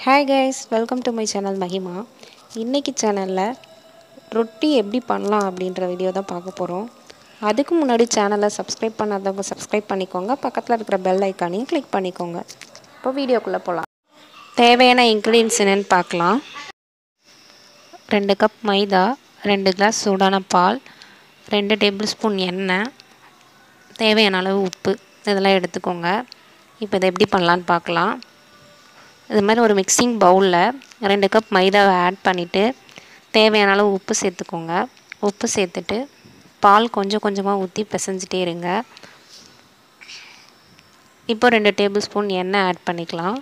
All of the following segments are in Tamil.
hi guys welcome to my channel Mahima இன்றைக்கி சேனலில் ரொட்டி எப்படி பண்ணலாம் அப்படின்ற வீடியோ தான் பார்க்க போகிறோம் அதுக்கு முன்னாடி சேனலை சப்ஸ்கிரைப் பண்ணாதவங்க சப்ஸ்கிரைப் பண்ணிக்கோங்க பக்கத்தில் இருக்கிற பெல் ஐக்கானையும் கிளிக் பண்ணிக்கோங்க இப்போ வீடியோக்குள்ளே போகலாம் தேவையான இன்க்ரீடியன்ஸ் என்னென்னு பார்க்கலாம் ரெண்டு கப் மைதா ரெண்டு கிளாஸ் சூடான பால் ரெண்டு டேபிள் ஸ்பூன் எண்ணெய் தேவையான அளவு உப்பு இதெல்லாம் எடுத்துக்கோங்க இப்போ இதை எப்படி பண்ணலான்னு பார்க்கலாம் இது மாதிரி ஒரு மிக்சிங் பவுலில் ரெண்டு கப் மைதாவை ஆட் பண்ணிவிட்டு தேவையான அளவு உப்பு சேர்த்துக்கோங்க உப்பு சேர்த்துட்டு பால் கொஞ்சம் கொஞ்சமாக ஊற்றி பிசைஞ்சிட்டே இருங்க இப்போ ரெண்டு டேபிள் ஸ்பூன் எண்ணெய் ஆட் பண்ணிக்கலாம்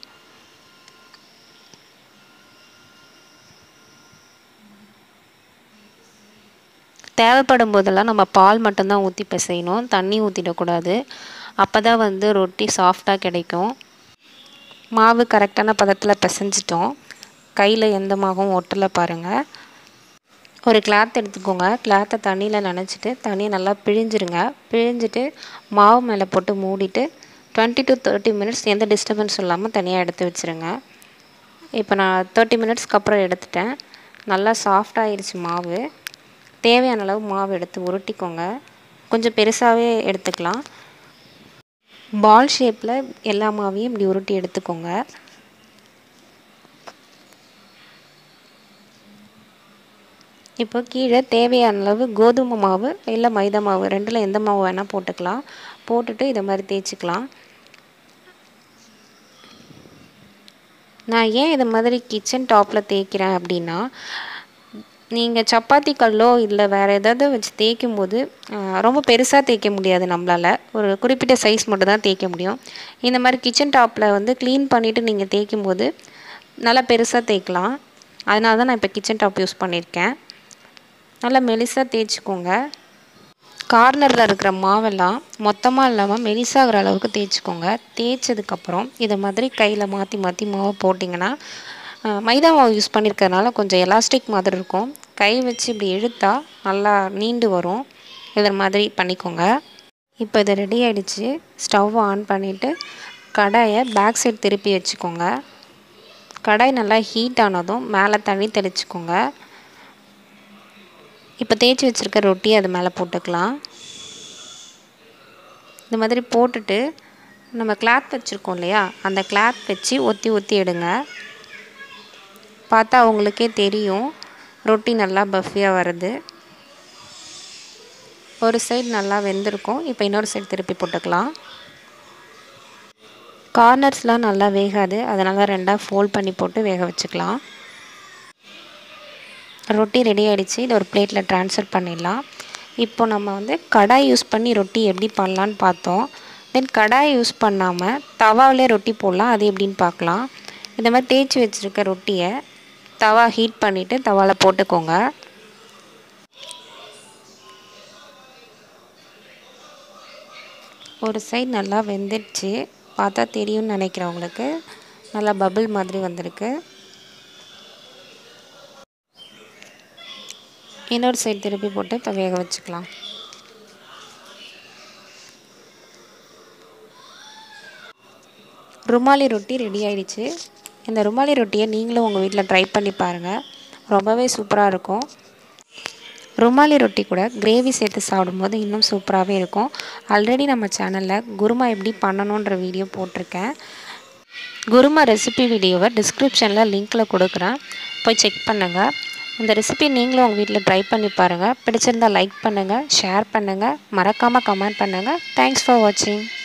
தேவைப்படும் போதெல்லாம் நம்ம பால் மட்டும்தான் ஊற்றி பிசையணும் தண்ணி ஊற்றிடக்கூடாது அப்போ தான் வந்து ரொட்டி சாஃப்டாக கிடைக்கும் மாவு கரெக்டான பதத்தில் பிசைஞ்சிட்டோம் கையில் எந்த மாவும் ஒட்டலை பாருங்கள் ஒரு கிளாத் எடுத்துக்கோங்க கிளாத்தை தண்ணியில் நனைச்சிட்டு தண்ணியை நல்லா பிழிஞ்சிருங்க பிழிஞ்சிட்டு மாவு மேலே போட்டு மூடிட்டு டுவெண்ட்டி டு தேர்ட்டி மினிட்ஸ் எந்த டிஸ்டர்பன்ஸ் இல்லாமல் தனியாக எடுத்து வச்சுருங்க இப்போ நான் தேர்ட்டி மினிட்ஸ்க்கு அப்புறம் எடுத்துட்டேன் நல்லா சாஃப்டாகிடுச்சு மாவு தேவையான அளவு மாவு எடுத்து உருட்டிக்கோங்க கொஞ்சம் பெருசாகவே எடுத்துக்கலாம் பால் ஷேப்பில் எல்லா மாவையும் இப்படி உருட்டி எடுத்துக்கோங்க இப்போ கீழே தேவையான அளவு கோதுமை மாவு இல்லை மைதா மாவு ரெண்டில் எந்த மாவு வேணால் போட்டுக்கலாம் போட்டுட்டு இதை மாதிரி தேய்ச்சிக்கலாம் நான் ஏன் இதை மாதிரி கிச்சன் டாப்பில் தேய்க்கிறேன் அப்படின்னா நீங்கள் சப்பாத்தி கல்லோ இல்லை வேறு ஏதாவது வச்சு தேய்க்கும் போது ரொம்ப பெருசாக தேய்க்க முடியாது நம்மளால் ஒரு குறிப்பிட்ட சைஸ் மட்டும் தான் தேய்க்க முடியும் இந்த மாதிரி கிச்சன் டாப்பில் வந்து க்ளீன் பண்ணிவிட்டு நீங்கள் தேய்க்கும் போது நல்லா பெருசாக தேய்க்கலாம் அதனால தான் நான் இப்போ கிச்சன் டாப் யூஸ் பண்ணியிருக்கேன் நல்லா மெலிசாக தேய்ச்சிக்கோங்க கார்னரில் இருக்கிற மாவெல்லாம் மொத்தமாக இல்லாமல் மெலிசாகிற அளவுக்கு தேய்ச்சிக்கோங்க தேய்ச்சதுக்கப்புறம் இதை மாதிரி கையில் மாற்றி மாற்றி மாவை போட்டிங்கன்னா மைதா மாவு யூஸ் பண்ணியிருக்கிறதுனால கொஞ்சம் எலாஸ்டிக் மாதிரி இருக்கும் கை வச்சு இப்படி இழுத்தா நல்லா நீண்டு வரும் இதை மாதிரி பண்ணிக்கோங்க இப்போ இது ரெடி ஆகிடுச்சு ஸ்டவ் ஆன் பண்ணிவிட்டு கடாயை பேக் சைடு திருப்பி வச்சுக்கோங்க கடாய் நல்லா ஹீட் ஆனதும் மேலே தண்ணி தெளிச்சுக்கோங்க இப்போ தேய்ச்சி வச்சுருக்க ரொட்டி அது மேலே போட்டுக்கலாம் இந்த மாதிரி போட்டுட்டு நம்ம கிளாத் வச்சுருக்கோம் இல்லையா அந்த கிளாத் வச்சு ஒத்தி ஒத்தி எடுங்க பார்த்தா உங்களுக்கே தெரியும் ரொட்டி நல்லா பஃபியாக வருது ஒரு சைடு நல்லா வெந்திருக்கும் இப்போ இன்னொரு சைடு திருப்பி போட்டுக்கலாம் கார்னர்ஸ்லாம் நல்லா வேகாது அதனால் ரெண்டாக ஃபோல்ட் பண்ணி போட்டு வேக வச்சுக்கலாம் ரொட்டி ரெடி ஆகிடுச்சு இதை ஒரு பிளேட்டில் ட்ரான்ஸ்ஃபர் பண்ணிடலாம் இப்போ நம்ம வந்து கடாய் யூஸ் பண்ணி ரொட்டி எப்படி பண்ணலான்னு பார்த்தோம் தென் கடாய் யூஸ் பண்ணாமல் தவாவிலே ரொட்டி போடலாம் அது எப்படின்னு பார்க்கலாம் இந்த மாதிரி தேய்ச்சி வச்சுருக்க ரொட்டியை தவா ஹீட் பண்ணிவிட்டு தவாவில் போட்டுக்கோங்க ஒரு சைடு நல்லா வெந்துடுச்சு பார்த்தா தெரியும்னு நினைக்கிறேன் உங்களுக்கு நல்லா பபிள் மாதிரி வந்திருக்கு இன்னொரு சைடு திருப்பி போட்டு இப்போ வேக வச்சுக்கலாம் ருமாலி ரொட்டி ரெடி ஆயிடுச்சு இந்த ருமாலி ரொட்டியை நீங்களும் உங்கள் வீட்டில் ட்ரை பண்ணி பாருங்கள் ரொம்பவே சூப்பராக இருக்கும் ருமாலி ரொட்டி கூட கிரேவி சேர்த்து சாப்பிடும்போது இன்னும் சூப்பராகவே இருக்கும் ஆல்ரெடி நம்ம சேனலில் குருமா எப்படி பண்ணணுன்ற வீடியோ போட்டிருக்கேன் குருமா ரெசிபி வீடியோவை டிஸ்கிரிப்ஷனில் லிங்க்கில் கொடுக்குறேன் போய் செக் பண்ணுங்கள் இந்த ரெசிபி நீங்களும் உங்கள் வீட்டில் ட்ரை பண்ணி பாருங்கள் பிடிச்சிருந்தால் லைக் பண்ணுங்கள் ஷேர் பண்ணுங்கள் மறக்காமல் கமெண்ட் பண்ணுங்கள் தேங்க்ஸ் ஃபார் வாட்சிங்